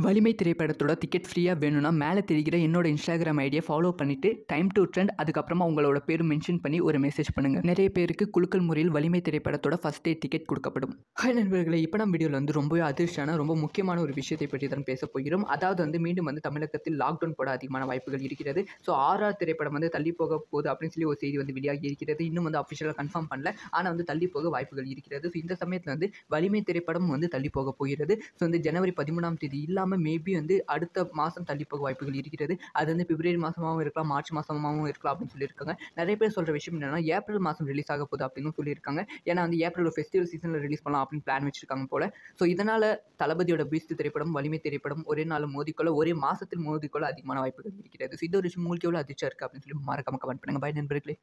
வலிமை திரைப்படத்தோட டிக்கெட் ஃப்ரீயாக வேணும்னா மேலே தெரிகிற என்னோட இன்ஸ்டாகிராம் ஐடியை ஃபாலோ பண்ணிவிட்டு டைம் டு ட்ரெண்ட் அதுக்கப்புறமா உங்களோட பேர் மென்ஷன் பண்ணி ஒரு மெசேஜ் பண்ணுங்கள் நிறைய பேருக்கு குலுக்கல் முறையில் வலிமை திரைப்படத்தோட ஃபஸ்ட் டே டிக்கெட் கொடுக்கப்படும் ஹாய் நண்பர்களே இப்போ நம்ம வீடியோவில் வந்து ரொம்பவே அதிர்ஷ்டான ரொம்ப முக்கியமான ஒரு விஷயத்தை பற்றி தான் பேச போகிறோம் அதாவது வந்து மீண்டும் வந்து தமிழகத்தில் லாக்டவுன் போட அதிகமான வாய்ப்புகள் இருக்கிறது ஸோ ஆர்ஆர் திரைப்படம் வந்து தள்ளி போக போகுது அப்படின்னு சொல்லி ஒரு செய்தி வந்து வெளியாகி இருக்கிறது இன்னும் வந்து அஃபிஷியலாக கன்ஃபார்ம் பண்ணல ஆனால் வந்து தள்ளி போக வாய்ப்புகள் இருக்கிறது ஸோ இந்த சமயத்தில் வந்து வலிமை திரைப்படம் வந்து தள்ளி போக போகிறது ஸோ வந்து ஜனவரி பதிமூணாம் தேதி இல்லாமல் மேபி வந்து அடுத்த மாதம் தள்ளி போக வாய்ப்புகள் இருக்கிறது அது வந்து பிப்ரவரி மாதமாகவும் இருக்கலாம் மார்ச் மாதமாகவும் இருக்கலாம் அப்படின்னு சொல்லியிருக்காங்க நிறைய பேர் சொல்கிற விஷயம் என்னன்னா ஏப்ரல் மாதம் ரிலீஸ் ஆக போகுது அப்படின்னு சொல்லியிருக்காங்க ஏன்னா வந்து ஏப்ரல் ஃபெஸ்டிவல் சீசனில் ரிலீஸ் பண்ணலாம் அப்படின்னு பிளான் வச்சிருக்காங்க போல ஸோ இதனால் தளபதியோட பீஸ்ட் திரைப்படம் வலிமை திரைப்படம் ஒரே நாள் மோதிக்கொள்ள ஒரே மாதத்தில் மோதிக்கொள்ள அதிகமான வாய்ப்புகள் இருக்கிறது ஸோ இது ஒரு விஷயம் உங்களுக்கு எவ்வளோ அதிர்ச்சியாக இருக்குது அப்படின்னு சொல்லி மறக்காம கமெண்ட் பண்ணுங்கள் பாய் நண்பர்களே